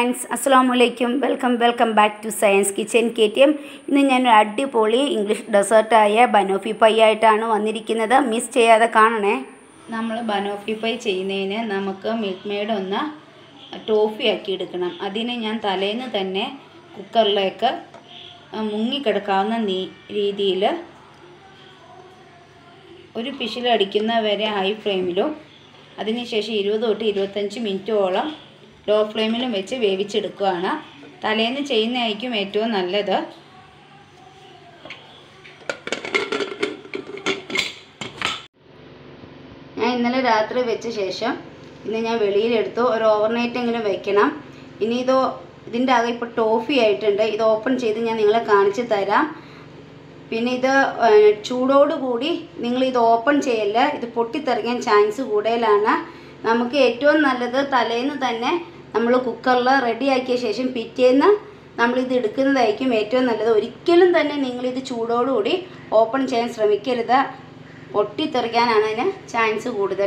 friends അസ്സാം വലൈക്കും welcome welcome back to science kitchen K T M ഇന്ന് ഞാൻ ഒരു അടിപൊളി ഇംഗ്ലീഷ് ഡെസേർട്ടായ ബനോഫി പൈ ആയിട്ടാണ് വന്നിരിക്കുന്നത് മിസ് ചെയ്യാതെ കാണണേ നമ്മൾ ബനോഫി പൈ ചെയ്യുന്നതിന് നമുക്ക് മിൽക്ക് മെയ്ഡ് ഒന്ന് ടോഫി ആക്കി എടുക്കണം അതിന് ഞാൻ തലേന്ന് തന്നെ കുക്കറിലേക്ക് മുങ്ങിക്കിടക്കാവുന്ന നീ രീതിയിൽ ഒരു പിശിലടിക്കുന്ന വരെ ഹൈ ഫ്ലെയിമിലും അതിനുശേഷം ഇരുപത് തൊട്ട് ഇരുപത്തഞ്ച് മിനിറ്റോളം ലോ ഫ്ലെയിമിലും വെച്ച് വേവിച്ചെടുക്കുകയാണ് തലേന്ന് ചെയ്യുന്നതായിരിക്കും ഏറ്റവും നല്ലത് ഞാൻ ഇന്നലെ രാത്രി വെച്ച ശേഷം ഇന്ന് ഞാൻ വെളിയിലെടുത്തു ഒരു ഓവർനൈറ്റ് എങ്കിലും വെക്കണം ഇനി ഇത് ഇതിൻ്റെ അകം ഇപ്പോൾ ടോഫി ആയിട്ടുണ്ട് ഇത് ഓപ്പൺ ചെയ്ത് ഞാൻ നിങ്ങളെ കാണിച്ചു തരാം പിന്നെ ഇത് ചൂടോടുകൂടി നിങ്ങൾ ഇത് ഓപ്പൺ ചെയ്യല്ല ഇത് പൊട്ടിത്തെറിക്കാൻ ചാൻസ് കൂടുതലാണ് നമുക്ക് ഏറ്റവും നല്ലത് തലേന്ന് തന്നെ നമ്മൾ കുക്കറിൽ റെഡിയാക്കിയ ശേഷം പിറ്റേന്ന് നമ്മളിത് എടുക്കുന്നതായിരിക്കും ഏറ്റവും നല്ലത് ഒരിക്കലും തന്നെ നിങ്ങളിത് ചൂടോടുകൂടി ഓപ്പൺ ചെയ്യാൻ ശ്രമിക്കരുത് പൊട്ടിത്തെറിക്കാനാണ് അതിന് ചാൻസ് കൂടുതൽ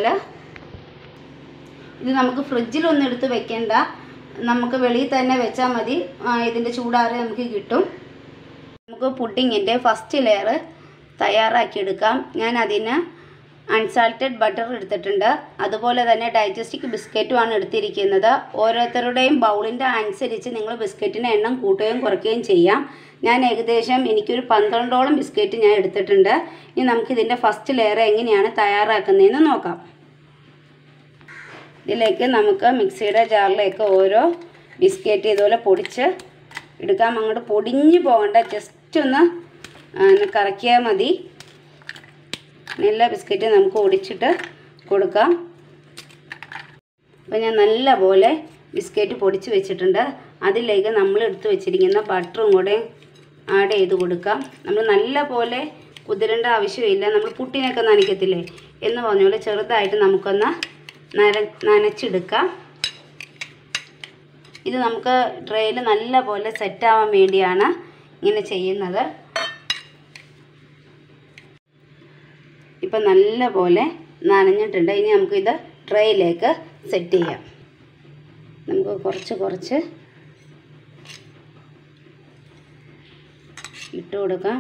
ഇത് നമുക്ക് ഫ്രിഡ്ജിലൊന്നും എടുത്ത് വെക്കേണ്ട നമുക്ക് വെളിയിൽ തന്നെ വെച്ചാൽ മതി ഇതിൻ്റെ ചൂടാറി നമുക്ക് കിട്ടും നമുക്ക് പുഡിങ്ങിൻ്റെ ഫസ്റ്റ് ലെയർ തയ്യാറാക്കിയെടുക്കാം ഞാൻ അതിന് അൺസാൾട്ടഡ് ബട്ടർ എടുത്തിട്ടുണ്ട് അതുപോലെ തന്നെ ഡൈജസ്റ്റിക് ബിസ്ക്കറ്റുമാണ് എടുത്തിരിക്കുന്നത് ഓരോരുത്തരുടെയും ബൗളിൻ്റെ അനുസരിച്ച് നിങ്ങൾ ബിസ്ക്കറ്റിൻ്റെ എണ്ണം കൂട്ടുകയും കുറയ്ക്കുകയും ചെയ്യാം ഞാൻ ഏകദേശം എനിക്കൊരു പന്ത്രണ്ടോളം ബിസ്ക്കറ്റ് ഞാൻ എടുത്തിട്ടുണ്ട് ഇനി നമുക്കിതിൻ്റെ ഫസ്റ്റ് ലെയർ എങ്ങനെയാണ് തയ്യാറാക്കുന്നതെന്ന് നോക്കാം ഇതിലേക്ക് നമുക്ക് മിക്സിയുടെ ജാറിലേക്ക് ഓരോ ബിസ്ക്കറ്റ് ഇതുപോലെ പൊടിച്ച് എടുക്കാം അങ്ങോട്ട് പൊടിഞ്ഞു പോകണ്ട ജസ്റ്റ് ഒന്ന് കറക്കിയാൽ മതി എല്ലാ ബിസ്ക്കറ്റും നമുക്ക് ഒടിച്ചിട്ട് കൊടുക്കാം അപ്പോൾ ഞാൻ നല്ല പോലെ ബിസ്ക്കറ്റ് പൊടിച്ച് വെച്ചിട്ടുണ്ട് അതിലേക്ക് നമ്മൾ എടുത്ത് വെച്ചിരിക്കുന്ന ബട്ടറും കൂടെ ആഡ് ചെയ്ത് കൊടുക്കാം നമ്മൾ നല്ല പോലെ കുതിരേണ്ട ആവശ്യമില്ല നമ്മൾ പുട്ടിനൊക്കെ നനയ്ക്കത്തില്ലേ എന്ന് പറഞ്ഞ പോലെ ചെറുതായിട്ട് നമുക്കൊന്ന് നന നനച്ചെടുക്കാം ഇത് നമുക്ക് ട്രേയിൽ നല്ല പോലെ സെറ്റാവാൻ വേണ്ടിയാണ് ഇങ്ങനെ ചെയ്യുന്നത് ഇപ്പം നല്ല പോലെ നനഞ്ഞിട്ടുണ്ട് ഇനി നമുക്കിത് ട്രേയിലേക്ക് സെറ്റ് ചെയ്യാം നമുക്ക് കുറച്ച് കുറച്ച് ഇട്ട് കൊടുക്കാം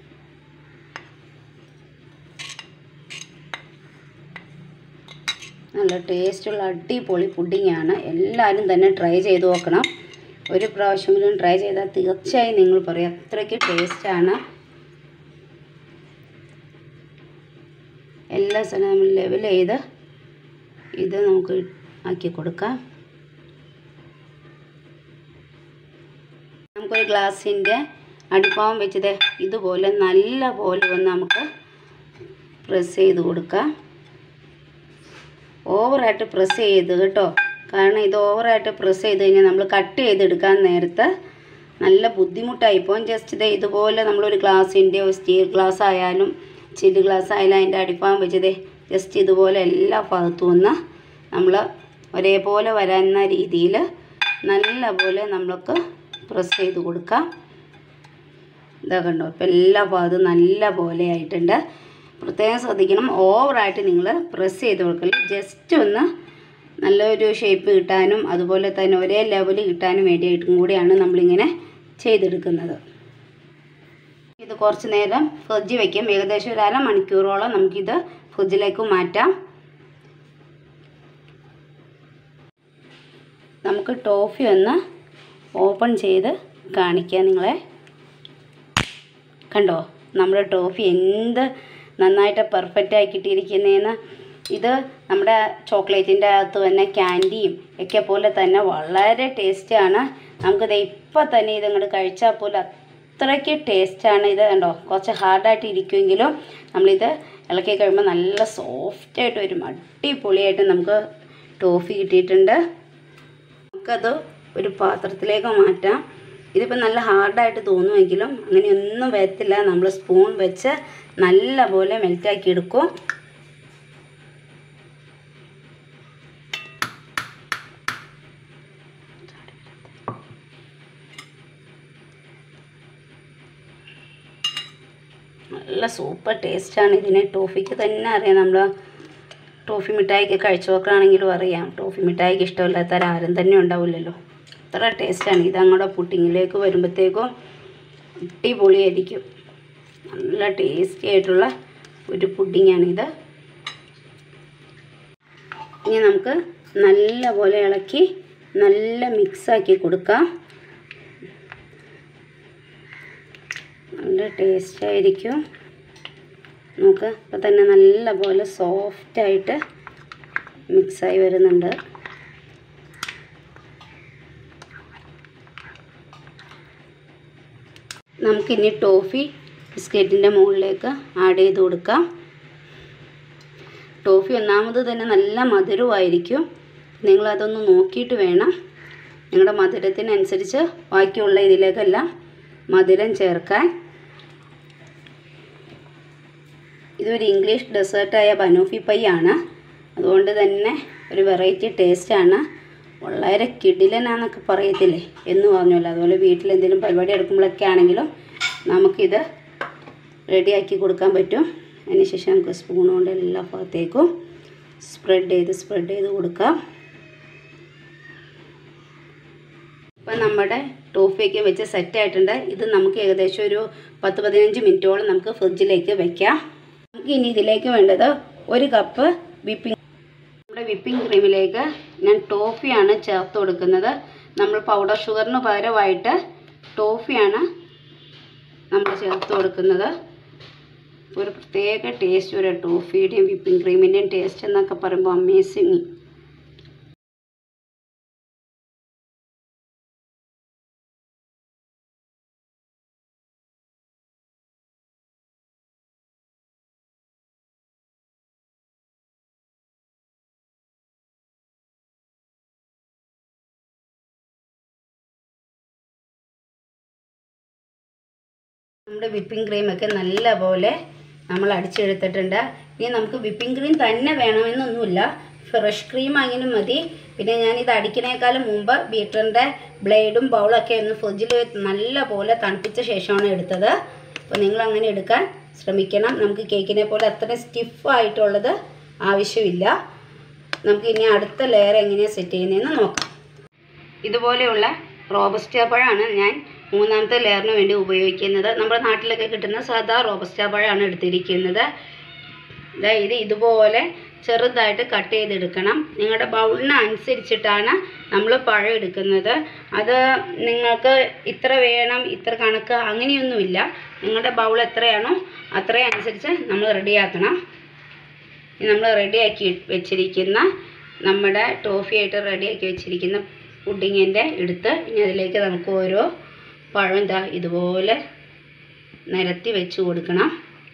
നല്ല ടേസ്റ്റുള്ള അടിപൊളി പുഡിങ്ങാണ് എല്ലാവരും തന്നെ ട്രൈ ചെയ്ത് നോക്കണം ഒരു പ്രാവശ്യമെങ്കിലും ട്രൈ ചെയ്താൽ തീർച്ചയായും നിങ്ങൾ പറയും അത്രയ്ക്ക് ടേസ്റ്റാണ് എല്ലാ സ്ഥലവും നമ്മൾ ലെവൽ ചെയ്ത് ഇത് നമുക്ക് ആക്കി കൊടുക്കാം നമുക്കൊരു ഗ്ലാസിൻ്റെ അടിപ്പാവം വെച്ചത് ഇതുപോലെ നല്ല പോലെ ഒന്ന് നമുക്ക് പ്രസ് ചെയ്ത് കൊടുക്കാം ഓവറായിട്ട് പ്രസ് ചെയ്ത് കേട്ടോ കാരണം ഇത് ഓവറായിട്ട് പ്രസ് ചെയ്ത് കഴിഞ്ഞാൽ നമ്മൾ കട്ട് ചെയ്തെടുക്കാൻ നേരത്ത് നല്ല ബുദ്ധിമുട്ടായി ഇപ്പോൾ ജസ്റ്റ് ഇത് ഇതുപോലെ നമ്മളൊരു ഗ്ലാസിൻ്റെയോ സ്റ്റീൽ ഗ്ലാസ് ആയാലും ചില്ല് ഗ്ലാസ് ആയാലും അതിൻ്റെ അടിപ്പാൻ വെച്ചത് ജസ്റ്റ് ഇതുപോലെ എല്ലാ ഭാഗത്തും ഒന്ന് നമ്മൾ ഒരേപോലെ വരുന്ന രീതിയിൽ നല്ല പോലെ നമ്മൾക്ക് പ്രസ് ചെയ്ത് കൊടുക്കാം ഇതാ കണ്ടോ ഇപ്പം എല്ലാ ഭാഗത്തും നല്ല പോലെ ആയിട്ടുണ്ട് പ്രത്യേകം ശ്രദ്ധിക്കണം ഓവറായിട്ട് നിങ്ങൾ പ്രസ് ചെയ്ത് കൊടുക്കല് ജസ്റ്റ് ഒന്ന് നല്ലൊരു ഷേപ്പ് കിട്ടാനും അതുപോലെ തന്നെ ഒരേ ലെവൽ കിട്ടാനും വേണ്ടിയിട്ടും കൂടിയാണ് നമ്മളിങ്ങനെ ചെയ്തെടുക്കുന്നത് ഇത് കുറച്ച് നേരം ഫ്രിഡ്ജ് വയ്ക്കും ഏകദേശം ഒരു അര മണിക്കൂറോളം നമുക്കിത് ഫ്രിഡ്ജിലേക്ക് മാറ്റാം നമുക്ക് ടോഫി ഒന്ന് ഓപ്പൺ ചെയ്ത് കാണിക്കാം നിങ്ങളെ കണ്ടോ നമ്മുടെ ടോഫി എന്ത് നന്നായിട്ട് പെർഫെക്റ്റ് ആയി കിട്ടിയിരിക്കുന്നതെന്ന് ഇത് നമ്മുടെ ചോക്ലേറ്റിൻ്റെ അകത്ത് തന്നെ ക്യാൻഡിയും ഒക്കെ പോലെ തന്നെ വളരെ ടേസ്റ്റാണ് നമുക്കിത് ഇപ്പം തന്നെ ഇതങ്ങോട്ട് കഴിച്ചാൽ പോലും അത്രയ്ക്ക് ടേസ്റ്റാണ് ഇത് കണ്ടോ കുറച്ച് ഹാർഡായിട്ട് ഇരിക്കുമെങ്കിലും നമ്മളിത് ഇളക്കി കഴിയുമ്പോൾ നല്ല സോഫ്റ്റായിട്ട് വരും അടിപൊളിയായിട്ട് നമുക്ക് ടോഫി കിട്ടിയിട്ടുണ്ട് നമുക്കത് ഒരു പാത്രത്തിലേക്ക് മാറ്റാം ഇതിപ്പോൾ നല്ല ഹാർഡായിട്ട് തോന്നുമെങ്കിലും അങ്ങനെയൊന്നും വരത്തില്ല നമ്മൾ സ്പൂൺ വെച്ച് നല്ല പോലെ മെൽറ്റാക്കി എടുക്കും നല്ല സൂപ്പർ ടേസ്റ്റാണ് ഇതിന് ടോഫിക്ക് തന്നെ അറിയാം നമ്മൾ ടോഫി മിഠായിക്ക് കഴിച്ചു നോക്കുകയാണെങ്കിലും അറിയാം ടോഫി മിഠായിക്ക് ഇഷ്ടമില്ലാത്തവരാരും തന്നെ ഉണ്ടാവില്ലല്ലോ അത്ര ടേസ്റ്റാണ് ഇത് അങ്ങോട്ട് പുഡിങ്ങിലേക്ക് വരുമ്പോഴത്തേക്കും അടിപൊളിയായിരിക്കും നല്ല ടേസ്റ്റി ആയിട്ടുള്ള ഒരു പുഡിങ്ങാണിത് ഇനി നമുക്ക് നല്ല പോലെ ഇളക്കി നല്ല മിക്സാക്കി കൊടുക്കാം നല്ല ടേസ്റ്റായിരിക്കും നമുക്ക് ഇപ്പം തന്നെ നല്ല പോലെ സോഫ്റ്റായിട്ട് മിക്സായി വരുന്നുണ്ട് നമുക്കിനി ടോഫി ബിസ്ക്കറ്റിൻ്റെ മുകളിലേക്ക് ആഡ് ചെയ്ത് കൊടുക്കാം ടോഫി ഒന്നാമത് തന്നെ നല്ല മധുരമായിരിക്കും നിങ്ങളതൊന്ന് നോക്കിയിട്ട് വേണം നിങ്ങളുടെ മധുരത്തിനനുസരിച്ച് ബാക്കിയുള്ള ഇതിലേക്കെല്ലാം മധുരം ചേർക്കാൻ ഇതൊരു ഇംഗ്ലീഷ് ഡെസേർട്ടായ ബനൂഫി പൈ ആണ് അതുകൊണ്ട് തന്നെ ഒരു വെറൈറ്റി ടേസ്റ്റാണ് വളരെ കിടിലനാന്നൊക്കെ പറയത്തില്ലേ എന്ന് പറഞ്ഞല്ലോ അതുപോലെ വീട്ടിൽ എന്തെങ്കിലും പരിപാടി എടുക്കുമ്പോഴൊക്കെ ആണെങ്കിലും നമുക്കിത് റെഡിയാക്കി കൊടുക്കാൻ പറ്റും അതിനുശേഷം നമുക്ക് സ്പൂൺ കൊണ്ട് എല്ലാ ഭാഗത്തേക്കും സ്പ്രെഡ് ചെയ്ത് സ്പ്രെഡ് ചെയ്ത് കൊടുക്കാം ഇപ്പം നമ്മുടെ ടോഫിയൊക്കെ വെച്ച് സെറ്റ് ആയിട്ടുണ്ട് ഇത് നമുക്ക് ഏകദേശം ഒരു പത്ത് പതിനഞ്ച് മിനിറ്റോളം നമുക്ക് ഫ്രിഡ്ജിലേക്ക് വെക്കാം നമുക്ക് ഇനി ഇതിലേക്ക് വേണ്ടത് ഒരു കപ്പ് വിപ്പിംഗ് നമ്മുടെ വിപ്പിംഗ് ക്രീമിലേക്ക് ഞാൻ ടോഫിയാണ് ചേർത്ത് കൊടുക്കുന്നത് നമ്മൾ പൗഡർ ഷുഗറിന് പകരമായിട്ട് ടോഫിയാണ് നമ്മൾ ചേർത്ത് കൊടുക്കുന്നത് ഒരു പ്രത്യേക ടേസ്റ്റ് ഒരു ടോഫിയുടെയും വിപ്പിംഗ് ക്രീമിൻ്റെയും ടേസ്റ്റ് എന്നൊക്കെ പറയുമ്പോൾ അമേസിങ് നമ്മുടെ വിപ്പിംഗ് ക്രീമൊക്കെ നല്ല പോലെ നമ്മൾ അടിച്ചെടുത്തിട്ടുണ്ട് ഇനി നമുക്ക് വിപ്പിംഗ് ക്രീം തന്നെ വേണമെന്നൊന്നുമില്ല ഫ്രഷ് ക്രീം അങ്ങനെ മതി പിന്നെ ഞാൻ ഇത് അടിക്കണേക്കാളും മുമ്പ് ബീറ്ററിൻ്റെ ബ്ലേഡും ബൗളൊക്കെ ഒന്ന് ഫ്രിഡ്ജിൽ നല്ല പോലെ തണുപ്പിച്ച ശേഷമാണ് എടുത്തത് അപ്പോൾ നിങ്ങൾ അങ്ങനെ എടുക്കാൻ ശ്രമിക്കണം നമുക്ക് കേക്കിനെ പോലെ അത്ര സ്റ്റിഫായിട്ടുള്ളത് ആവശ്യമില്ല നമുക്ക് ഇനി അടുത്ത ലെയർ എങ്ങനെയാണ് സെറ്റ് ചെയ്യുന്നതെന്ന് നോക്കാം ഇതുപോലെയുള്ള റോബസ്റ്റ പഴമാണ് ഞാൻ മൂന്നാമത്തെ ലെയറിന് വേണ്ടി ഉപയോഗിക്കുന്നത് നമ്മുടെ നാട്ടിലൊക്കെ കിട്ടുന്ന സാധാ റോബസ്റ്റ പഴമാണ് എടുത്തിരിക്കുന്നത് ദാ ഇത് ഇതുപോലെ ചെറുതായിട്ട് കട്ട് ചെയ്തെടുക്കണം നിങ്ങളുടെ ബൗളിന് അനുസരിച്ചിട്ടാണ് നമ്മൾ പഴം എടുക്കുന്നത് അത് നിങ്ങൾക്ക് ഇത്ര വേണം ഇത്ര കണക്ക് അങ്ങനെയൊന്നുമില്ല നിങ്ങളുടെ ബൗൾ എത്രയാണോ അത്രയും അനുസരിച്ച് നമ്മൾ റെഡിയാക്കണം നമ്മൾ റെഡിയാക്കി വെച്ചിരിക്കുന്ന നമ്മുടെ ടോഫിയായിട്ട് റെഡിയാക്കി വെച്ചിരിക്കുന്ന പുഡിങ്ങിൻ്റെ എടുത്ത് ഇനി അതിലേക്ക് നമുക്ക് ഓരോ പഴം ഇതാ ഇതുപോലെ നിരത്തി വെച്ച് കൊടുക്കണം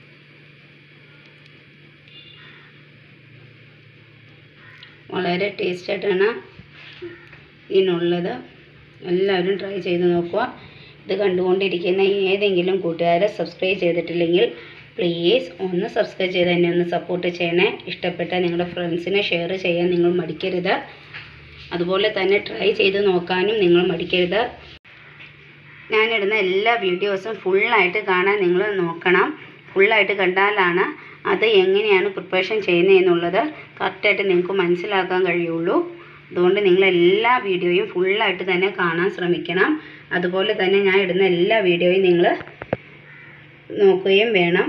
വളരെ ടേസ്റ്റായിട്ടാണ് ഇതിനുള്ളത് എല്ലാവരും ട്രൈ ചെയ്ത് നോക്കുക ഇത് കണ്ടുകൊണ്ടിരിക്കുന്ന ഏതെങ്കിലും കൂട്ടുകാരെ സബ്സ്ക്രൈബ് ചെയ്തിട്ടില്ലെങ്കിൽ പ്ലീസ് ഒന്ന് സബ്സ്ക്രൈബ് ചെയ്ത് എന്നെ ഒന്ന് സപ്പോർട്ട് ചെയ്യണേ ഇഷ്ടപ്പെട്ട നിങ്ങളുടെ ഫ്രണ്ട്സിനെ ഷെയർ ചെയ്യാൻ നിങ്ങൾ മടിക്കരുത് അതുപോലെ തന്നെ ട്രൈ ചെയ്ത് നോക്കാനും നിങ്ങൾ മടിക്കരുത് ഞാനിടുന്ന എല്ലാ വീഡിയോസും ഫുള്ളായിട്ട് കാണാൻ നിങ്ങൾ നോക്കണം ഫുള്ളായിട്ട് കണ്ടാലാണ് അത് എങ്ങനെയാണ് പ്രിപ്പറേഷൻ ചെയ്യുന്നത് എന്നുള്ളത് കറക്റ്റായിട്ട് നിങ്ങൾക്ക് മനസ്സിലാക്കാൻ കഴിയുള്ളൂ അതുകൊണ്ട് നിങ്ങൾ എല്ലാ വീഡിയോയും ഫുള്ളായിട്ട് തന്നെ കാണാൻ ശ്രമിക്കണം അതുപോലെ തന്നെ ഞാൻ ഇടുന്ന എല്ലാ വീഡിയോയും നിങ്ങൾ നോക്കുകയും വേണം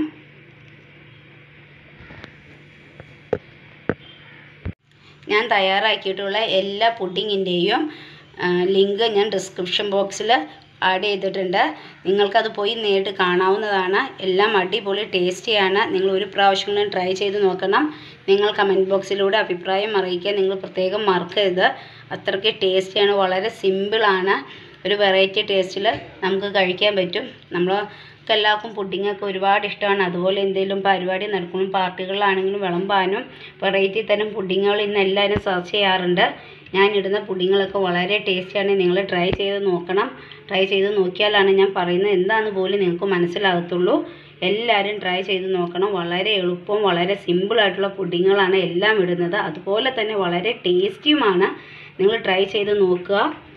ഞാൻ തയ്യാറാക്കിയിട്ടുള്ള എല്ലാ പുഡിങ്ങിൻ്റെയും ലിങ്ക് ഞാൻ ഡിസ്ക്രിപ്ഷൻ ബോക്സിൽ ആഡ് ചെയ്തിട്ടുണ്ട് നിങ്ങൾക്കത് പോയി നേരിട്ട് കാണാവുന്നതാണ് എല്ലാം അടിപൊളി ടേസ്റ്റിയാണ് നിങ്ങൾ ഒരു പ്രാവശ്യങ്ങളും ട്രൈ ചെയ്ത് നോക്കണം നിങ്ങൾ കമൻറ്റ് ബോക്സിലൂടെ അഭിപ്രായം അറിയിക്കാൻ നിങ്ങൾ പ്രത്യേകം മറക്കരുത് അത്രയ്ക്ക് ടേസ്റ്റിയാണ് വളരെ സിമ്പിളാണ് ഒരു വെറൈറ്റി ടേസ്റ്റിൽ നമുക്ക് കഴിക്കാൻ പറ്റും നമ്മൾക്ക് എല്ലാവർക്കും പുഡിങ്ങൊക്കെ ഒരുപാട് ഇഷ്ടമാണ് അതുപോലെ എന്തെങ്കിലും പരിപാടി നടക്കുമ്പോൾ പാർട്ടികളിലാണെങ്കിലും വിളമ്പാനും വെറൈറ്റി തരം പുഡിങ്ങുകൾ ഇന്ന് എല്ലാവരും സെർച്ച് ചെയ്യാറുണ്ട് ഞാൻ ഇടുന്ന പുഡിങ്ങുകളൊക്കെ വളരെ ടേസ്റ്റിയാണ് നിങ്ങൾ ട്രൈ ചെയ്ത് നോക്കണം ട്രൈ ചെയ്ത് നോക്കിയാലാണ് ഞാൻ പറയുന്നത് എന്താണെന്ന് പോലും നിങ്ങൾക്ക് മനസ്സിലാകത്തുള്ളൂ എല്ലാവരും ട്രൈ ചെയ്ത് നോക്കണം വളരെ എളുപ്പവും വളരെ സിമ്പിളായിട്ടുള്ള പുഡിങ്ങുകളാണ് എല്ലാം ഇടുന്നത് അതുപോലെ തന്നെ വളരെ ടേസ്റ്റിയുമാണ് നിങ്ങൾ ട്രൈ ചെയ്ത് നോക്കുക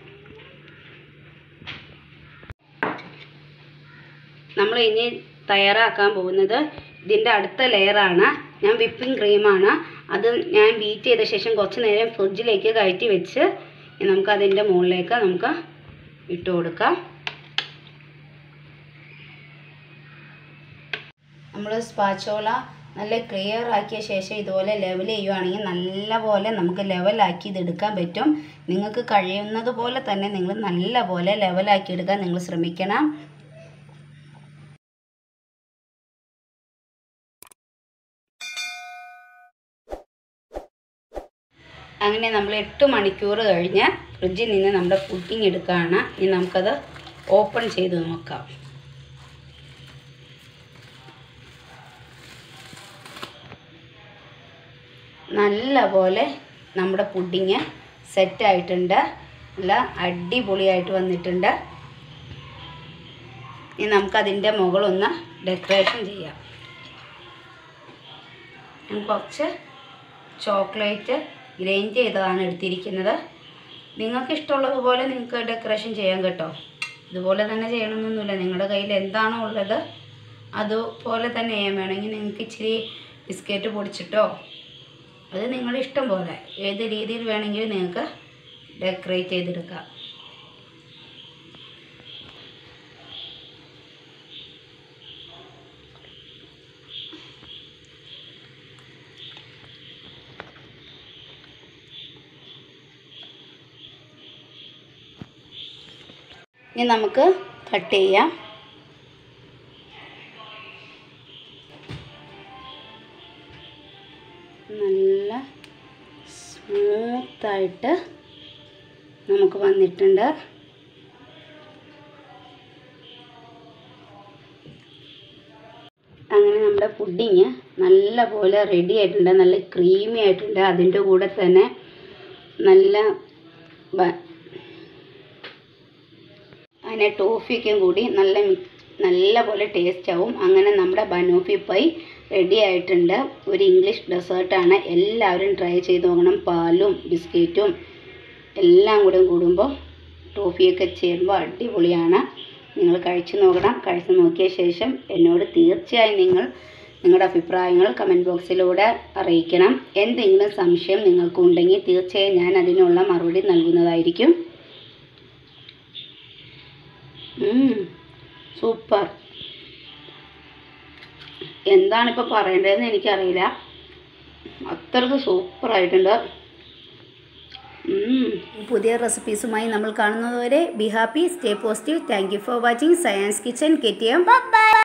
നമ്മൾ ഇനി തയ്യാറാക്കാൻ പോകുന്നത് ഇതിൻ്റെ അടുത്ത ലെയറാണ് ഞാൻ വിപ്പിംഗ് ക്രീമാണ് അത് ഞാൻ ബീറ്റ് ചെയ്ത ശേഷം കുറച്ച് നേരം ഫ്രിഡ്ജിലേക്ക് കയറ്റി വെച്ച് നമുക്കതിൻ്റെ മുകളിലേക്ക് നമുക്ക് ഇട്ട് കൊടുക്കാം നമ്മൾ സ്പാച്ചോള നല്ല ക്ലിയർ ആക്കിയ ശേഷം ഇതുപോലെ ലെവൽ ചെയ്യുവാണെങ്കിൽ നല്ല പോലെ നമുക്ക് ലെവലാക്കി ഇത് എടുക്കാൻ പറ്റും നിങ്ങൾക്ക് കഴിയുന്നത് പോലെ തന്നെ നിങ്ങൾ നല്ല പോലെ ലെവലാക്കി എടുക്കാൻ നിങ്ങൾ ശ്രമിക്കണം അങ്ങനെ നമ്മൾ എട്ട് മണിക്കൂർ കഴിഞ്ഞ് ഫ്രിഡ്ജിൽ നിന്ന് നമ്മുടെ പുഡിങ് എടുക്കുകയാണ് ഇനി നമുക്കത് ഓപ്പൺ ചെയ്ത് നോക്കാം നല്ല പോലെ നമ്മുടെ പുഡിങ് സെറ്റായിട്ടുണ്ട് നല്ല അടിപൊളിയായിട്ട് വന്നിട്ടുണ്ട് ഇനി നമുക്കതിൻ്റെ മുകളൊന്ന് ഡെക്കറേഷൻ ചെയ്യാം ഞാൻ കുറച്ച് ചോക്ലേറ്റ് ഗ്രൈൻഡ് ചെയ്തതാണ് എടുത്തിരിക്കുന്നത് നിങ്ങൾക്ക് ഇഷ്ടമുള്ളതുപോലെ നിങ്ങൾക്ക് ഡെക്കറേഷൻ ചെയ്യാം കേട്ടോ ഇതുപോലെ തന്നെ ചെയ്യണമെന്നൊന്നുമില്ല നിങ്ങളുടെ കയ്യിൽ എന്താണോ ഉള്ളത് അതുപോലെ തന്നെ ചെയ്യാൻ വേണമെങ്കിൽ നിങ്ങൾക്ക് ഇച്ചിരി ബിസ്ക്കറ്റ് പൊടിച്ചിട്ടോ അത് നിങ്ങളുടെ ഇഷ്ടം പോലെ ഏത് രീതിയിൽ വേണമെങ്കിലും നിങ്ങൾക്ക് ഡെക്കറേറ്റ് ചെയ്തെടുക്കാം ഇനി നമുക്ക് കട്ട് ചെയ്യാം നല്ല സ്മൂത്തായിട്ട് നമുക്ക് വന്നിട്ടുണ്ട് അങ്ങനെ നമ്മുടെ പുഡിങ് നല്ല പോലെ റെഡി ആയിട്ടുണ്ട് നല്ല ക്രീമി ആയിട്ടുണ്ട് അതിൻ്റെ കൂടെ തന്നെ നല്ല ബ- അതിനെ ടോഫിക്കും കൂടി നല്ല മി- നല്ല പോലെ ടേസ്റ്റ് ആവും അങ്ങനെ നമ്മുടെ ബനോഫി പൈ റെഡി ആയിട്ടുണ്ട് ഒരു ഇംഗ്ലീഷ് ഡെസേർട്ടാണ് എല്ലാവരും ട്രൈ ചെയ്ത് നോക്കണം പാലും ബിസ്ക്കറ്റും എല്ലാം കൂടെ കൂടുമ്പോൾ ടോഫിയൊക്കെ ചേരുമ്പോൾ അടിപൊളിയാണ് നിങ്ങൾ കഴിച്ചു നോക്കണം കഴിച്ചു നോക്കിയ ശേഷം എന്നോട് തീർച്ചയായും നിങ്ങൾ നിങ്ങളുടെ അഭിപ്രായങ്ങൾ കമൻറ്റ് ബോക്സിലൂടെ അറിയിക്കണം എന്തെങ്കിലും സംശയം നിങ്ങൾക്കുണ്ടെങ്കിൽ തീർച്ചയായും ഞാൻ അതിനുള്ള മറുപടി നൽകുന്നതായിരിക്കും സൂപ്പർ എന്താണിപ്പോൾ പറയേണ്ടതെന്ന് എനിക്കറിയില്ല അത്രയ്ക്ക് സൂപ്പറായിട്ടുണ്ട് പുതിയ റെസിപ്പീസുമായി നമ്മൾ കാണുന്നതുവരെ be happy stay positive thank you for watching science kitchen K T M